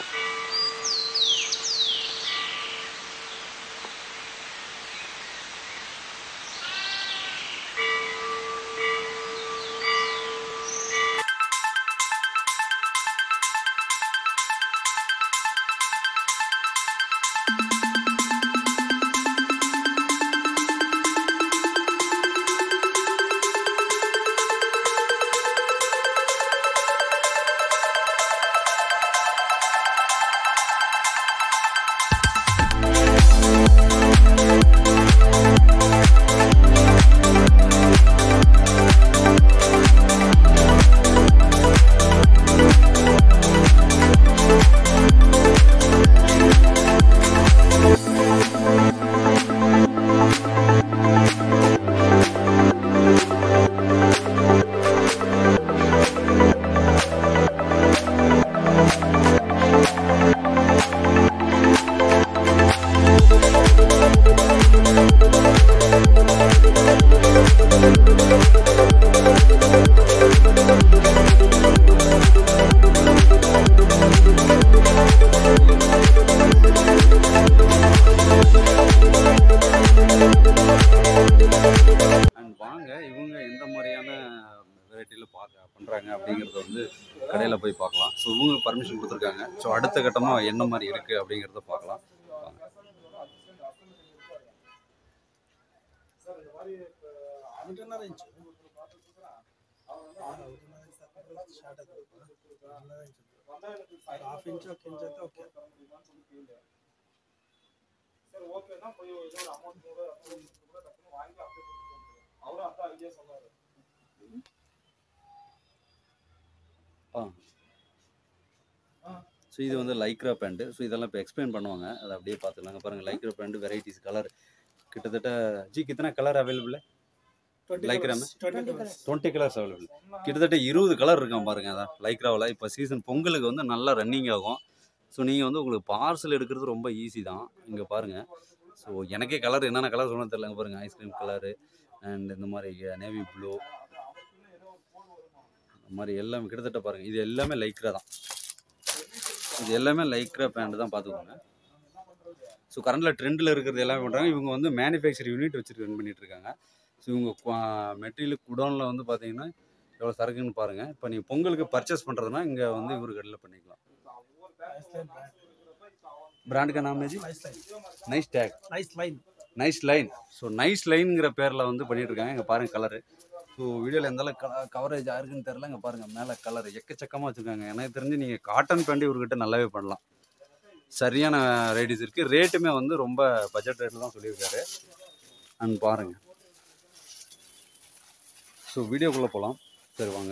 And வாங்க இவங்க எந்த மாதிரியான வெரைட்டியில் பார்க்க பண்ணுறாங்க அப்படிங்கிறத வந்து கடையில் போய் பார்க்கலாம் ஸோ இவங்க பர்மிஷன் கொடுத்துருக்காங்க ஸோ அடுத்த கட்டமாக என்ன மாதிரி இருக்குது அப்படிங்கிறத பார்க்கலாம் வாங்க. ఒకటిన్నర ఇంచు ఒకటిన్నర ఇంచు తక్కువ స్టార్ట్ అవుతుంది ఒకటిన్నర ఇంచు హాఫ్ ఇంచ్ ఒక ఇంచ్ అయితే ఓకే ಸರ್ ಓಕೆನಾ போய் இதோட அமௌண்ட் கூட கூட டக்குனு வாங்கி அப்படியே கொடுத்துருவோம் அவரும் அதான் ஐடியா சொன்னாரு ஆ ஸோ இது வந்து லைக்ரா பேண்ட்டு ஸோ இதெல்லாம் இப்போ எக்ஸ்பிளைன் பண்ணுவாங்க அதை அப்படியே பார்த்துலாங்க பாருங்கள் லைக்ரா பேண்ட் வெரைட்டிஸ் கலர் கிட்டத்தட்ட ஜி கித்தனை கலர் அவைலபிள் Lycra மே? Twenty colours twenty colours available கிட்டத்தட்ட இருபது கலர் இருக்கான் பாருங்க அதான் லைக்ராவில் இப்போ சீசன் பொங்கலுக்கு வந்து நல்லா ரன்னிங் ஆகும் ஸோ நீங்கள் வந்து உங்களுக்கு பார்சல் எடுக்கிறது ரொம்ப ஈஸி தான் இங்கே பாருங்கள் ஸோ எனக்கே கலர் என்னென்ன கலர் சொன்னது தெரியல இங்க பாருங்கள் ஐஸ்கிரீம் கலரு அண்ட் இந்த மாதிரி நேவி ப்ளூ இந்த மாதிரி எல்லாமே கிட்டத்தட்ட பாருங்கள் இது எல்லாமே லைக்ரா தான் இது எல்லாமே லைக்ரா பேண்ட் தான் பார்த்துக்கோங்க ஸோ கரண்டில் ட்ரெண்டில் இருக்கிறது எல்லாமே பண்ணுறாங்க இவங்க வந்து மேனுஃபேக்சர் யூனிட் வச்சு ரன் பண்ணிட்டு இருக்காங்க ஸோ இவங்க மெட்டீரியல் குடோனில் வந்து பார்த்தீங்கன்னா எவ்வளோ சரக்குன்னு பாருங்கள் இப்போ நீங்கள் பொங்கலுக்கு பர்ச்சேஸ் பண்ணுறதுனா இங்கே வந்து இவர் கடையில் பண்ணிக்கலாம் ब्रांड का नाम है जी nice line nice tag nice line nice line so nice லைனுங்கிற பேரில் வந்து பண்ணிட்டு இருக்காங்க இங்கே பாருங்க கலரு ஸோ வீடியோவில் எந்த அளவுக்கு கவரேஜ் ஆயிருக்குன்னு தெரில இங்கே பாருங்கள் மேலே கலர் எக்கச்சக்கமாக வச்சுருக்காங்க எனக்கு தெரிஞ்சு நீங்கள் காட்டன் பேண்ட் இவர்கிட்ட நல்லாவே பண்ணலாம் சரியான ரேடிஸ் இருக்குது ரேட்டுமே வந்து ரொம்ப பட்ஜெட் ரேட்டில் தான் சொல்லியிருக்காரு அண்ட் பாருங்கள் ஸோ வீடியோக்குள்ளே போகலாம் சரி வாங்க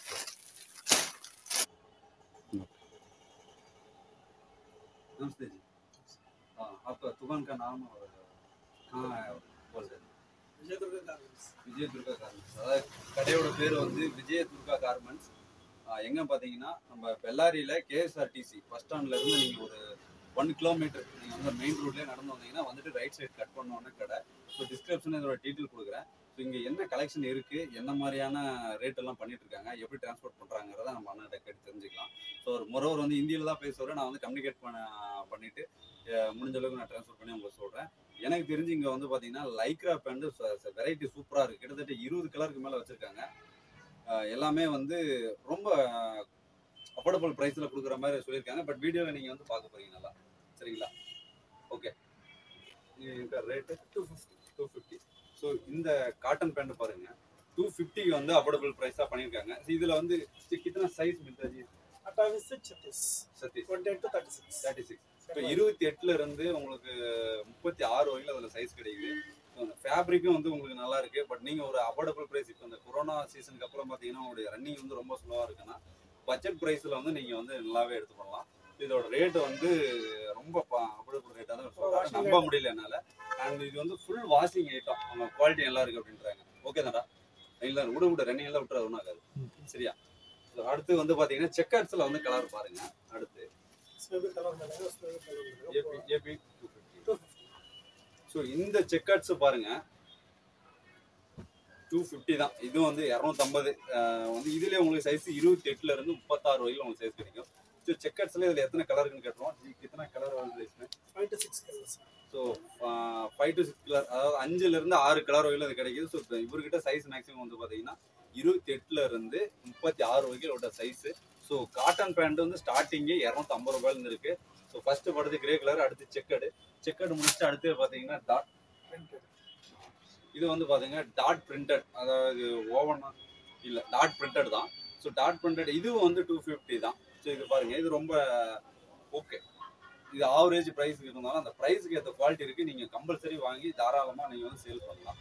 नमस्ते जी हाँ आपका दुकान का नाम और कहाँ है बोल रहे విజయదుర్గ గార్మెంట్స్ விஜய துர்கா கார்மெண்ட்ஸ் அதாவது கடையோட பேர் வந்து விஜய துர்கா கார்மெண்ட்ஸ் எங்கே பார்த்தீங்கன்னா நம்ம பெல்லாரியில் கேஎஸ்ஆர்டிசி பஸ் ஸ்டாண்ட்ல இருந்து நீங்கள் ஒரு ஒன் கிலோமீட்டர் நீங்கள் வந்து மெயின் ரோட்லேயே நடந்து வந்தீங்கன்னா வந்துட்டு ரைட் சைடு கட் பண்ணோன்னே கடை ஸோ டிஸ்கிரிப்ஷன் இதோட டீட்டெயில் கொடுக்குறேன் ஸோ இங்கே என்ன கலெக்ஷன் இருக்குது என்ன மாதிரியான ரேட் எல்லாம் பண்ணிட்டு இருக்காங்க எப்படி டிரான்ஸ்போர்ட் பண்ணுறாங்கிறத நம்ம அண்ணன் கேட்டு தெரிஞ்சுக்கலாம் ஸோ ஒரு முறவர் வந்து ஹிந்தியில் தான் பேசுவார் நான் வந்து கம்யூனிகேட் பண்ண பண்ணிட்டு அஹ், முடிஞ்ச அளவுக்கு நான் ட்ரான்ஸ்ஃபர் பண்ணி உங்களுக்கு சொல்கிறேன் எனக்கு தெரிஞ்சு இங்கே வந்து பார்த்தீங்கன்னா லைக்ரா பேண்ட் வெரைட்டி சூப்பராக இருக்குது கிட்டத்தட்ட இருபது கலருக்கு மேலே வச்சுருக்காங்க எல்லாமே வந்து ரொம்ப அஃபோர்டபுள் ப்ரைஸில் கொடுக்குற மாதிரி சொல்லியிருக்காங்க பட் வீடியோவில் நீங்கள் வந்து பார்க்க போறீங்க நல்லா சரிங்களா okay rate two fifty two fifty so இந்த காட்டன் பேண்ட் பாருங்க டூ ஃபிஃப்டிக்கு வந்து அஃபோர்டபுள் ப்ரைஸாக பண்ணியிருக்காங்க So இதில் வந்து கித்தனை சைஸ் மில்தாஜி అట్టావిస్ ఛత్తీస్ சதீஷ் twenty eight to thirty six thirty six இப்போ இருபத்தி எட்டுல இருந்து உங்களுக்கு முப்பத்தி ஆறு வரைக்கும் அதில் சைஸ் கிடைக்குது ஃபேப்ரிக்கும் வந்து உங்களுக்கு நல்லா இருக்கு பட் நீங்க ஒரு அஃபோர்டபுள் பிரைஸ் இப்போ இந்த கொரோனா சீசனுக்கு அப்புறம் பார்த்தீங்கன்னா உங்களுடைய ரன்னிங் வந்து ரொம்ப ஸ்லோவாக இருக்குன்னா பட்ஜெட் ப்ரைஸில் வந்து நீங்க வந்து நல்லாவே எடுத்து பண்ணலாம் இதோட ரேட் வந்து ரொம்ப அஃபோர்டபுள் ரேட்டாக தான் சொல்றாங்க நம்ப முடியல என்னால அண்ட் இது வந்து ஃபுல் வாஷிங் ஐட்டம் அவங்க குவாலிட்டி நல்லா இருக்கு அப்படின்றாங்க ஓகே தான்டா இல்லை விட விட ரன்னிங் எல்லாம் விட்டுறது ஒன்றும் ஆகாது சரியா So, அடுத்து வந்து பாத்தீங்கன்னா செக்கர்ஸ்ல வந்து கலர் பாருங்க அடுத்து స్మేబీ కలర్ మేడం స్మేబీ కలర్ ஏபி ஏபி ஸோ இந்த செக்கர்ட்ஸ் பாருங்க டூ ஃபிஃப்டி தான் இதுவும் வந்து இரநூத்தம்பது வந்து இதுலேயே உங்களுக்கு சைஸ் இருபத்தி எட்டுல இருந்து முப்பத்தாறு வரைக்கும் உங்களுக்கு சைஸ் கிடைக்கும் ஸோ வித் செக்கர்ஸ்ல இதுல எத்தனை கலருன்னு கேட்டுருவோம் எத்தனை கலர் வருது इसमें five to six colours so five to six colour அதாவது அஞ்சுல இருந்து ஆறு கலர் வரையிலும் இது கிடைக்குது ஸோ இப்போ இவர்கிட்ட சைஸ் மேக்ஸிமம் வந்து பார்த்தீங்கன்னா இருபத்தி எட்டுல இருந்து முப்பத்தி ஆறு வரைக்கும் உள்ள சைஸ் ஸோ காட்டன் பேண்ட் வந்து ஸ்டார்டிங்கே இரநூத்தி ஐம்பது ரூபாயில இருந்து இருக்கு ஸோ ஃபர்ஸ்ட் படுத்து கிரே கலர் அடுத்து செக்கடு செக்கடு முடிச்சுட்டு அடுத்து பார்த்தீங்கன்னா டாட் இது வந்து பாத்தீங்கன்னா டாட் பிரிண்டட் அதாவது ஓவன் இல்ல டாட் பிரிண்டட் தான் ஸோ டாட் பிரிண்டட் இதுவும் வந்து டூ ஃபிஃப்டி தான் ஸோ இது பாருங்க இது ரொம்ப ஓகே இது ஆவரேஜ் ப்ரைஸ் இருந்தாலும் அந்த ப்ரைஸுக்கு ஏற்ற குவாலிட்டி இருக்கு நீங்க கம்பல்சரி வாங்கி தாராளமா நீங்க வந்து சேல் பண்ணலாம்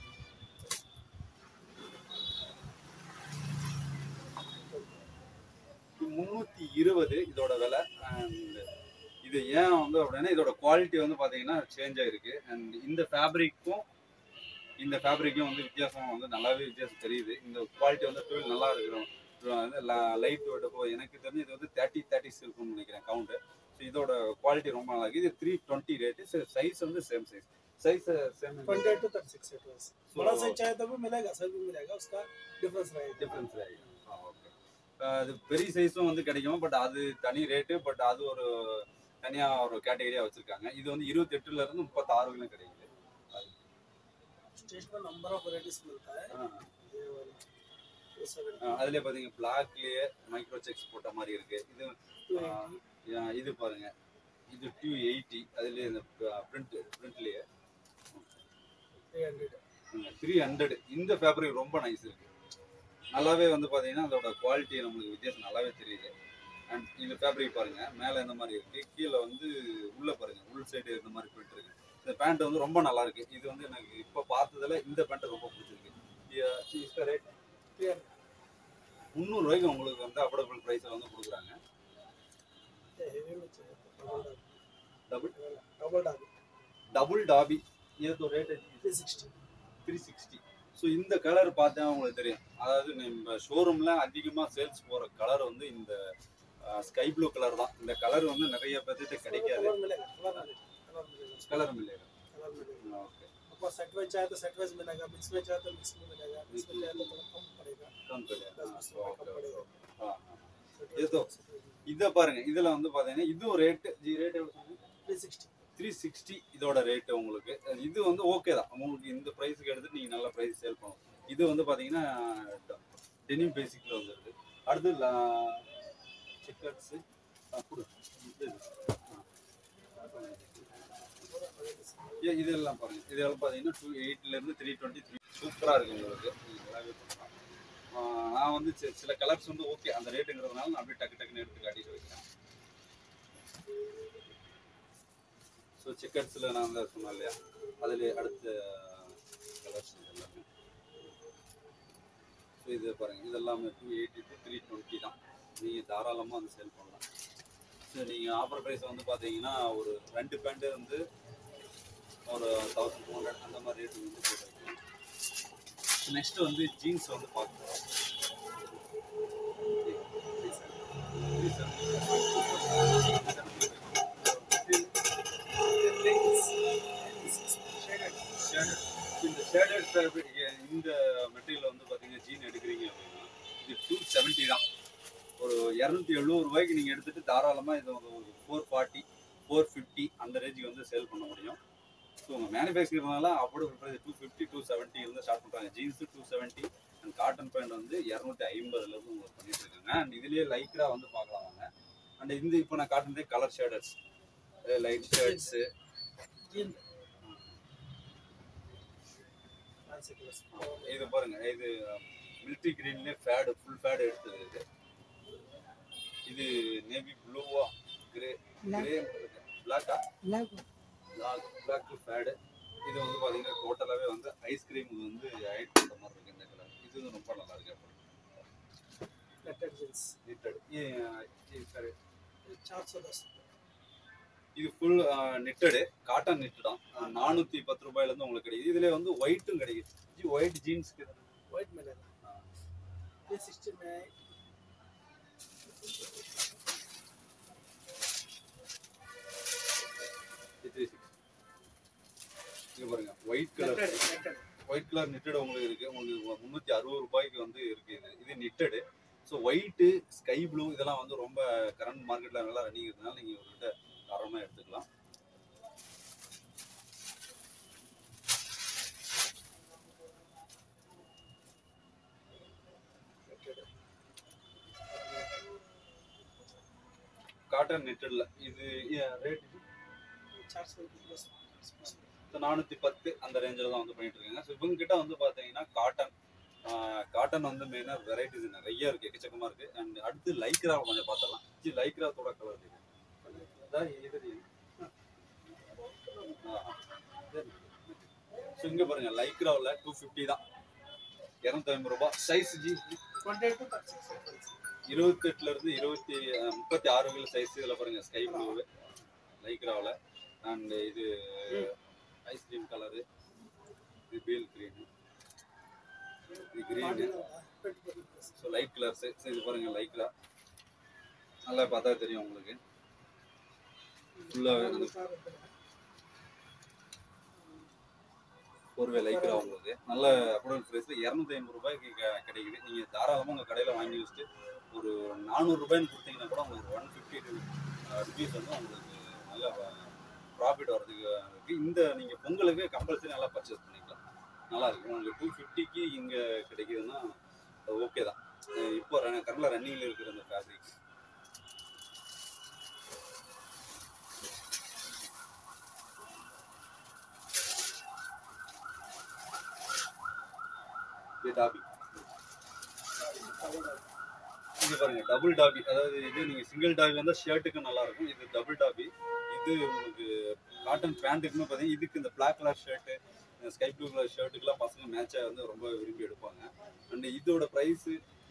முந்நூற்றி இருபது இதோட விலை அண்ட் இது ஏன் வந்து அப்படின்னா இதோட குவாலிட்டி வந்து பார்த்தீங்கன்னா சேஞ்ச் ஆயிருக்கு அண்ட் இந்த ஃபேப்ரிக்கும் இந்த ஃபேப்ரிக்கும் வந்து வித்தியாசம் வந்து நல்லாவே வித்தியாசம் தெரியுது இந்த குவாலிட்டி வந்து டுவெல் நல்லா இருக்கிறோம் வந்து லைட் வெயிட்டப்போ எனக்கு தெரிஞ்சு இது வந்து தேர்ட்டி தேர்ட்டிஸ் இருக்கும்னு நினைக்கிறேன் கவுண்ட் ஸோ இதோட குவாலிட்டி ரொம்ப நல்லா இருக்கு இது த்ரீ டுவெண்ட்டி ரேட்டு சைஸ் வந்து same size size same twenty eight to thirty six eight बड़ा साइज चाहे तो भी मिलेगा सर भी मिलेगा उसका डिफरेंस रहेगा டிஃப்ரென்ஸ் ஓகே அது பெரிய சைஸும் வந்து கிடைக்கும் பட் அது தனி ரேட்டு பட் அது ஒரு தனியா ஒரு கேட்டகரியா வச்சிருக்காங்க இது வந்து இருபத்தி எட்டுல இருந்து முப்பத்தாறு வரைக்கும் கிடைக்குது स्टेज पर नंबर ऑफ वेराइटीज मिलता है ஆ. ये वाला टू सेवन ஆ, அதுலயே பாத்தீங்க பிளாக்லயே மைக்ரோ செக்ஸ் போட்ட மாதிரி இருக்கு இது टू ஆ, ஆ, இது பாருங்க இது டூ எயிட்டி அதுலயே இந்த பிரிண்ட் பிரிண்ட்லயே थ्री हंड्रेड த்ரீ ஹண்ட்ரட் இந்த ஃபேப்ரிக் ரொம்ப நைஸ் இருக்கு நல்லாவே வந்து பாத்தீங்கன்னா அதோட குவாலிட்டி நம்மளுக்கு வித்தியாசம் நல்லாவே தெரியுது அண்ட் இந்த ஃபேப்ரிக் பாருங்க மேல இந்த மாதிரி இருக்கு கீழே வந்து உள்ள பாருங்க உள் சைடு இந்த மாதிரி போயிட்டு இருக்கு இந்த பேண்ட் வந்து ரொம்ப நல்லா இருக்கு இது வந்து எனக்கு இப்ப பார்த்ததுல இந்த பேண்ட் ரொம்ப பிடிச்சிருக்கு ரேட் थ्री हंड्रेड முந்நூறு ரூபாய்க்கு உங்களுக்கு வந்து அஃபோர்டபுள் ப்ரைஸ்ல வந்து கொடுக்குறாங்க हेवी में चाहिए double double double double double dobby இது rate three sixty three sixty so இந்த கலர் பார்த்தா உங்களுக்கு தெரியும் அதாவது நம்ம ஷோரூம்ல அதிகமா சேல்ஸ் போற கலர் வந்து இந்த ஸ்கை ப்ளூ கலர் தான் இந்த கலர் வந்து நிறைய பேர்த்துட்டு கிடைக்காது कलर मिलेगा कलर मिलेगा कलर मिलेगा கலர் இல்லையா कलर मिलेगा ஓகே आपको सेट वाइज चाहे तो सेट वाइज मिलेगा मिक्स में चाहे तो मिक्स में मिलेगा मिक्स में चाहे तो थोड़ा कम पड़ेगा கம் दस बीस रुपये कम पड़ेगा ये तो இதை பாருங்க இதுல வந்து பாத்தீங்கன்னா இதுவும் ரேட்டு ஜி rate three sixty three sixty இதோட ரேட்டு உங்களுக்கு இது வந்து ஓகே தான் உங்களுக்கு இந்த ப்ரைஸுக்கு எடுத்து நீங்க நல்ல ப்ரைஸ் சேல் பண்ணலாம் இது வந்து பாத்தீங்கன்னா டெனிம் பேசிக்ல வந்துருக்கு அடுத்து சிக்கட்ஸு கொடு இது ஏ, இதெல்லாம் பாருங்க இதெல்லாம் பார்த்தீங்கன்னா டூ எயிட்லேருந்து த்ரீ டுவெண்ட்டி த்ரீ சூப்பராக இருக்கு உங்களுக்கு நீங்க நல்லாவே பண்ணலாம் ஆ, நான் வந்து சி- சில கலர்ஸ் வந்து ஓகே அந்த ரேட்டுங்கிறதுனால நான் அப்படியே டக்கு டக்குன்னு எடுத்து காட்டிட்டு வைக்கிறேன் ஸோ செக்கர்ஸில் நான் தான் சொன்னேன் இல்லையா அதில் அடுத்த கலர்ஸ் எல்லாமே ஸோ இது பாருங்க இதெல்லாமே two eighty to three twenty தான் நீங்கள் தாராளமாக வந்து சேல் பண்ணலாம் ஸோ நீங்கள் ஆஃபர் ப்ரைஸ் வந்து பார்த்தீங்கன்னா ஒரு ரெண்டு பேண்ட்டு வந்து ஒரு தௌசண்ட் டூ ஹண்ட்ரட் அந்த மாதிரி ரேட்டு வந்து போட்டு வைக்கலாம் நெக்ஸ்ட் வந்து ஜீன்ஸ் வந்து பார்க்கலாம் இந்த ஷேடட் ஃபேப்ரிக் இந்த மெட்டீரியல் வந்து பார்த்தீங்கன்னா ஜீன் எடுக்கிறீங்க அப்படின்னா இது டூ செவன்ட்டி தான் ஒரு இரநூத்தி எழுபது ரூபாய்க்கு நீங்கள் எடுத்துட்டு தாராளமாக இது ஒரு ஃபோர் ஃபார்ட்டி ஃபோர் ஃபிஃப்டி அந்த ரேஞ்சுக்கு வந்து சேல் பண்ண முடியும் ஸோ உங்கள் மேனுஃபேக்சர்னால அப்படி price two fifty two seventy இருந்து ஸ்டார்ட் பண்ணுறாங்க jeans two seventy and cotton pant வந்து இரநூத்தி ஐம்பதுலேருந்து உங்களுக்கு பண்ணிட்டு இருக்காங்க அண்ட் இதுலேயே லைக்ரா வந்து பார்க்கலாம் வாங்க அண்ட் இந்த இப்போ நான் காட்டுனதே colour shaders light shirts jean fancy colours இது பாருங்க இது மிலிட்ரி கிரீன்லேயே ஃபேடு ஃபுல் ஃபேடு எடுத்தது இது இது நேவி ப்ளூவா கிரே கிரே பிளாக்கா பிளாக் பிளாக் ஃபேடு இது வந்து பாத்தீங்கன்னா டோட்டலாகவே வந்து ஐஸ்கிரீம் வந்து ஆட் பண்ணுற மாதிரி இருக்கு இந்த கலர் இது வந்து ரொம்ப நல்லா இருக்கு அப்புறம் नेटेड जींस நீட்டட் சரி चार सौ दस இது ஃபுல் நிட்டடு காட்டன் நிட்டு தான் நானூற்றி பத்து ரூபாயிலேருந்து உங்களுக்கு கிடைக்குது இதுல வந்து ஒயிட்டும் கிடைக்குது ஒயிட் ஜீன்ஸ்க்கு वाइट मिलेगा थ्री सिक्सटी में த்ரீ சிக்ஸ் இது பாருங்க white colour knitted knitted white colour knitted உங்களுக்கு இருக்கு உங்களுக்கு முந்நூற்றி அறுபது ரூபாய்க்கு வந்து இருக்கு இது இது knitted so white sky blue இதெல்லாம் வந்து ரொம்ப கரண்ட் மார்க்கெட்டில் நல்லா ரன்னிங் இருக்கிறதுனால நீங்கள் இவர்கிட்ட தாராளமாக எடுத்துக்கலாம் காட்டன் நெட்டடில் இது ரேட் चार सौ प्लस நானூற்றி பத்து அந்த ரேஞ்சில் தான் வந்து பண்ணிட்டு இருக்காங்க ஸோ இவங்க கிட்ட வந்து பார்த்தீங்கன்னா காட்டன் காட்டன் வந்து மெயினாக வெரைட்டிஸ் நிறைய இருக்கு எக்கச்சக்கமாக இருக்கு அண்ட் அடுத்து லைக்ரா கொஞ்சம் பார்த்துடலாம் ஜி லைக்ராத்தோட கலர் இருக்கு அதான் இது ஸோ இங்கே பாருங்க லைக்ராவில் டூ ஃபிஃப்டி தான் இரநூத்தி ஐம்பது ரூபாய் சைஸ் ஜி ट्वेंटी टू तक सिक्स இருபத்தெட்டுல இருந்து இருபத்தி அஹ், முப்பத்தி ஆறு கிலோ சைஸ் இதில் பாருங்க ஸ்கை ப்ளூ லைக்ராவில் அண்ட் இது ஐஸ்கிரீம் கலரு இது பீல் க்ரீன் இது க்ரீனு ஸோ லைட் கலர்ஸ் இது பாருங்க லைக்ரா நல்லா பார்த்தா தெரியும் உங்களுக்கு ஃபுல்லாக அந்த ஒருவே லைக்ரா உங்களுக்கு நல்ல அஃபோர்டபுள் ப்ரைஸில் இரநூத்தி ஐம்பது ரூபாய்க்கு க- கிடைக்குது நீங்கள் தாராளமாக உங்கள் கடையில் வாங்கி வச்சுட்டு ஒரு நானூறு ரூபாய்னு கொடுத்தீங்கன்னா கூட உங்களுக்கு ஒன் ஃபிஃப்டி ருபீஸ் வந்து உங்களுக்கு நல்ல ப்ராஃபிட் வர்றதுக்கு இருக்கு இந்த நீங்கள் பொங்கலுக்கு கம்பல்சரி நல்லா பர்ச்சேஸ் பண்ணிக்கலாம் நல்லா இருக்கு உங்களுக்கு டூ ஃபிஃப்டிக்கு இங்கே கிடைக்குதுன்னா ஓகே தான் அஹ் இப்போ கரண்டில் ரன்னிங்கில் இருக்கிற அந்த ஃபேப்ரிக் இது டாபி இங்க பாருங்க டபுள் டாபி அதாவது இது நீங்க சிங்கிள் டாபி வந்தா ஷர்ட்டுக்கு நல்லா இருக்கும் இது டபுள் டாபி இது உங்களுக்கு காட்டன் பேண்ட்டுக்குமே பார்த்தீங்கன்னா இதுக்கு இந்த black colour shirt sky blue colour ஷர்ட்டுக்குலாம் பசங்க மேட்சாக வந்து ரொம்ப விரும்பி எடுப்பாங்க அண்ட் இதோட ப்ரைஸ்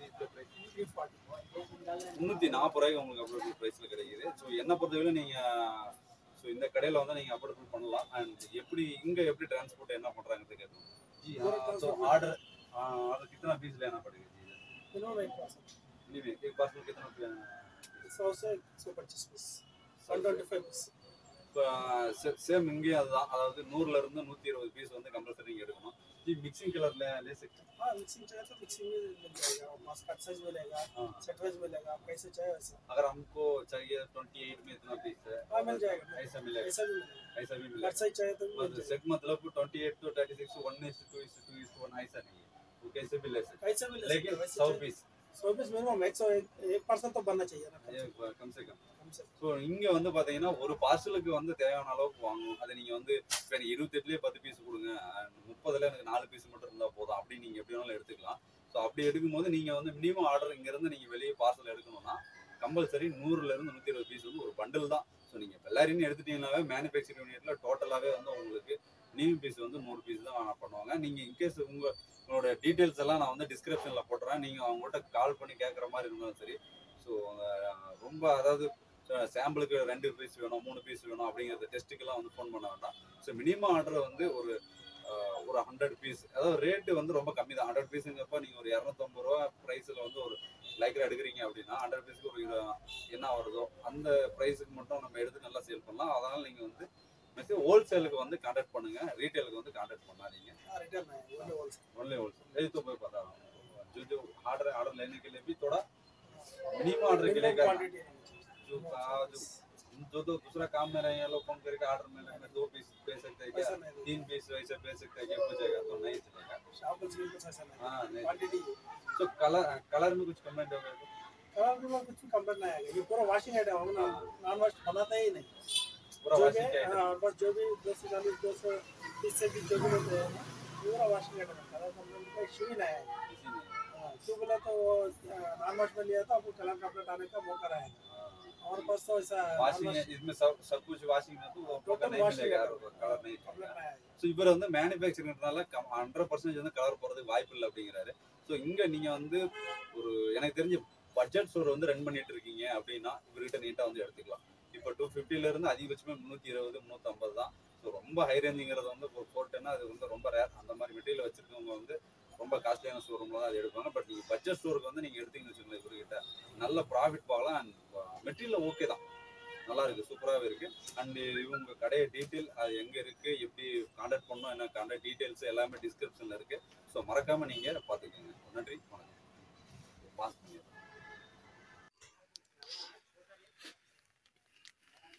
முந்நூற்றி நாற்பது ரூபாய்க்கு உங்களுக்கு அப்ரோட் ப்ரைஸில் கிடைக்குது ஸோ என்ன பொறுத்தவரை நீங்கள் ஸோ இந்த கடையில் வந்து நீங்கள் அப்ரோட் பண்ணலாம் அண்ட் எப்படி இங்கே எப்படி டிரான்ஸ்போர்ட் என்ன பண்ணுறாங்கிறது கேட்கணும் जी हाँ तो ऑर्डर ऑर्डर कितना पीस लेना पड़ेगा जी इन्होंने एक पास नहीं नहीं एक बार में कितना रुपया सौ से सौ पच्चीस piece one twenty five piece இப்போ சேம் இங்கேயும் அதுதான் அதாவது நூறுல இருந்து நூற்றி இருபது பீஸ் வந்து கம்பல்சரி நீங்கள் எடுக்கணும் जी मिक्सिंग कलर ले ले सकते हैं हाँ मिक्सिंग चाहिए तो मिक्सिंग में मिल जाएगा मास्क कट साइज मिलेगा हाँ सेट वाइज मिलेगा आप कैसे चाहिए वैसा अगर हमको चाहिए ट्वेंटी एट में इतना पीस है हाँ मिल जाएगा ऐसा मिलेगा ऐसा भी मिलेगा ऐसा भी कट मिलेगा साइज चाहिए तो भी मिल मतलब जाएगा सेट मतलब twenty eight to thirty six one is two is two is one ऐसा नहीं है वो कैसे भी ले सकते कैसे भी हैं। ले लेकिन सकते हैं, वैसे सौ चाहिए- पीस सौ पीस मिनिमम एक सौ एक एक परसेंट तो बनना चाहिए ना ये कम से कम कम से ஸோ இங்கே வந்து பார்த்தீங்கன்னா ஒரு பார்சலுக்கு வந்து தேவையான அளவுக்கு வாங்கணும் அதை நீங்கள் வந்து இப்போ எனக்கு இருபத்தெட்டுலேயே பத்து பீஸ் கொடுங்க and முப்பதுல எனக்கு நாலு பீஸ் மட்டும் இருந்தால் போதும் அப்படி நீங்கள் எப்படி வேணாலும் எடுத்துக்கலாம் ஸோ அப்படி எடுக்கும்போது நீங்கள் வந்து மினிமம் ஆர்டர் இங்கேருந்து நீங்கள் வெளியே பார்சல் எடுக்கணும்னா கம்பல்சரி நூறுலேருந்து நூற்றி இருபது பீஸ் வந்து ஒரு பண்டில் தான் ஸோ நீங்கள் எல்லாரையும் எடுத்துட்டீங்கன்னாவே மேனுஃபேக்சரிங் யூனிட்டில் டோட்டலாகவே வந்து உங்களுக்கு மினிமம் பீஸ் வந்து நூறு பீஸ் தான் பண்ணுவாங்க நீங்கள் இன்கேஸ் உங்கள் உங்களோட டீட்டெயில்ஸ் எல்லாம் நான் வந்து டிஸ்கிரிப்ஷனில் போட்டுறேன் நீங்கள் அவங்கள்ட்ட கால் பண்ணி கேட்குற மாதிரி இருந்தாலும் சரி ஸோ ரொம்ப அதாவது சாம்பிளுக்கு ரெண்டு பீஸ் வேணும் மூணு பீஸ் வேணும் அப்படிங்கிறது டெஸ்ட்டுக்கெல்லாம் வந்து ஃபோன் பண்ண வேண்டாம் ஸோ மினிமம் ஆர்டர் வந்து ஒரு ஆஹ், ஒரு ஹண்ட்ரட் பீஸ் அதாவது ரேட்டு வந்து ரொம்ப கம்மி தான் ஹண்ட்ரட் பீஸுங்கிறப்ப நீங்கள் ஒரு இரநூத்தம்பது ரூபா ப்ரைஸில் வந்து ஒரு லைக்ரா எடுக்கிறீங்க அப்படின்னா ஹண்ட்ரட் பீஸ்க்கு ஒரு இரு- என்ன வருதோ அந்த ப்ரைஸுக்கு மட்டும் நம்ம எடுத்து நல்லா சேல் பண்ணலாம் அதனால் நீங்கள் வந்து மெசேஜ் ஹோல்சேலுக்கு வந்து கான்டாக்ட் பண்ணுங்க ரீட்டைலுக்கு வந்து கான்டாக்ட் பண்ணாதீங்க हाँ रिटर्न है ओनली होलसेल ओनली होलसेल यही तो मैं बता रहा हूँ जो जो ऑर्डर ऑर्डर लेने के लिए भी थोड़ा मिनिमम ऑर्डर के लिए करना क्वांटिटी जो आ, जो जो तो दूसरा काम में रहे हैं लोग फोन करके ऑर्डर में में दो पीस दे सकते हैं क्या ऐसा नहीं तीन पीस वैसे दे सकते हैं क्या पूछेगा तो नहीं चलेगा शॉप में कुछ ऐसा नहीं हाँ नहीं क्वांटिटी तो कलर कलर में कुछ कमेंट हो गया तो कलर में कुछ भी कंप्लेंट नहीं आएगा ये पूरा वॉशिंग आइटम हम नॉन वॉश बनाते ही नहीं पूरा जो वाशिंग भी का हाँ, बस जो भी दो सौ चालीस दो सौ तीस से बीस जो भी होते हैं ना, पूरा वॉशिंग आइटम है कलर कंप्लेंट का इशू ही नहीं आएगा इसी नहीं हाँ, क्यों बोला तो वो नॉन वॉश में लिया था आपको कलर कंप्लेंट आने का मौका रहेगा हमारे पास तो ऐसा வாஷிங் इसमें सब सब कुछ वाशिंग में तो वो Total नहीं washing मिलेगा है। कलर नहीं कंप्लेंट मिलेगा नहीं आएगा ஸோ இவர் வந்து மேனுஃபேக்சரிங்கிறதுனால ஹண்ட்ரட் பர்சன்டேஜ் வந்து கலர் போகிறதுக்கு வாய்ப்பு இல்லை அப்படிங்கிறாரு ஸோ இங்கே நீங்கள் வந்து ஒரு எனக்கு தெரிஞ்ச பட்ஜெட் ஸ்டோர் வந்து ரன் பண்ணிட்டு இருக்கீங்க அப்படின்னா இவர்கிட்ட நீட்டாக வந்து எடுத்துக்கலாம் இப்போ டூ இருந்து அதிகபட்சமே முந்நூற்றி இருபது முந்நூற்றம்பது தான் ஸோ ரொம்ப ஹை ரேஞ்சுங்கிறது வந்து ஒரு போட்டுன்னா அது வந்து ரொம்ப ரேர் அந்த மாதிரி மெட்டீரியல் வச்சிருக்கவங்க வந்து ரொம்ப காஸ்ட்லியான ஷோரூமில் தான் அது எடுப்பாங்க பட் நீங்கள் பட்ஜெட் ஸ்டோருக்கு வந்து நீங்கள் எடுத்தீங்கன்னு வச்சுக்கோங்களேன் இவர்கிட்ட நல்ல ப்ராஃபிட் பார்க்கலாம் அண்ட் மெட்டீரியல் ஓகே தான் நல்லா இருக்கு சூப்பராகவே இருக்கு அண்ட் இவங்க கடைய டீட்டெயில் அது எங்க இருக்கு எப்படி கான்டாக்ட் பண்ணணும் என்ன கான்டாக்ட் டீட்டெயில்ஸ் எல்லாமே டிஸ்கிரிப்ஷன்ல இருக்கு ஸோ மறக்காம நீங்க பாத்துக்கோங்க நன்றி வணக்கம் பாஸ் பண்ணிடுறேன்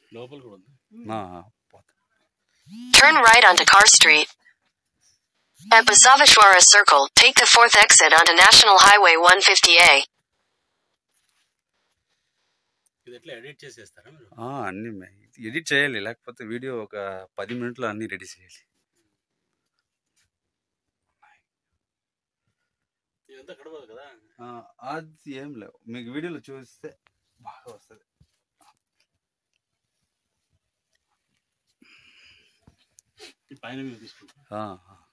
లోపల కూడా ఉంది ఆ, పోతా. Turn right onto Car Street. At Basavashwara Circle, take the fourth exit onto National Highway 150A. ఇది ఎట్లా ఎడిట్ చేసేస్తారా మీరు ఆ, అన్ని ఎడిట్ చేయాలి లేకపోతే వీడియో ఒక పది మినిట్లో అన్ని రెడీ చేయాలి ఇదంతా గడవదు కదా ఆ, అది ఏం లేవు మీకు వీడియోలో చూస్తే బాగా వస్తుంది ఈ పైన మీరు తీసుకుంటారు ఆ, ఆ.